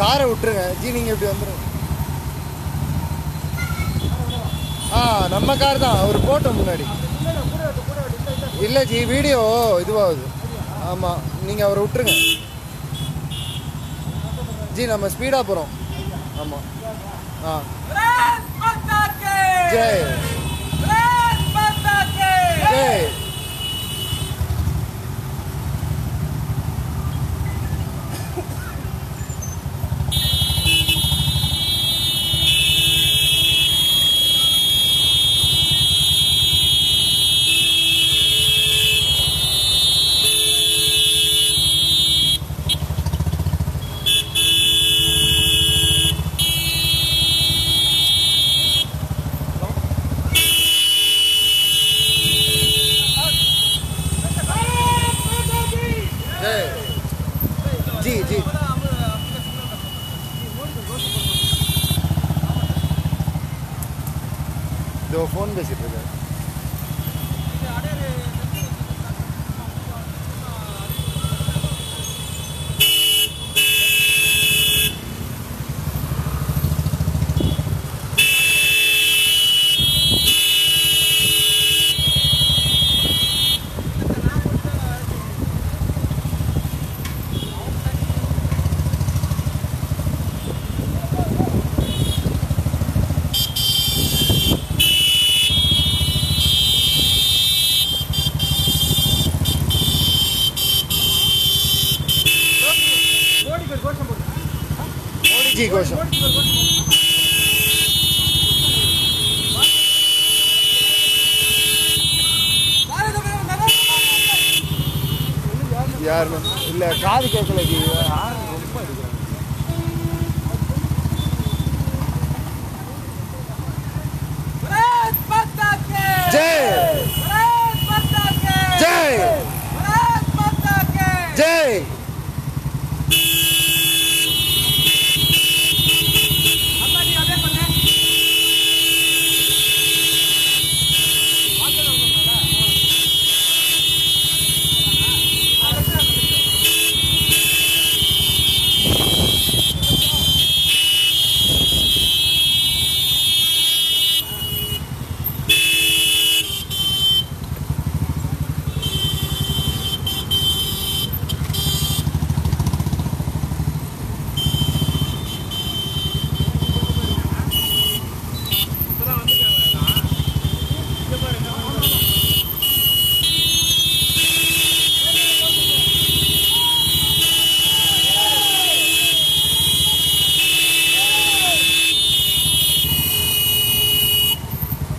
காரை விட்டுருங்க ஜி நீங்கள் இப்படி வந்துருங்க ஆ நம்ம கார் தான் அவர் போட்டோம் முன்னாடி இல்லை ஜி வீடியோ இதுவாகுது ஆமாம் நீங்கள் அவரை விட்டுருங்க ஜி நம்ம ஸ்பீடாக போகிறோம் ஆமாம் ஆ ஜெய் ஜெய் ஜெய் ஜி ஜி இதோ ஃபோன் பேசிட்டு இருக்காரு மோடிஜி கோஷம் யாருன்னு இல்லை காது கேட்கல ஜி யார் ரொம்ப அடிக்கிறாங்க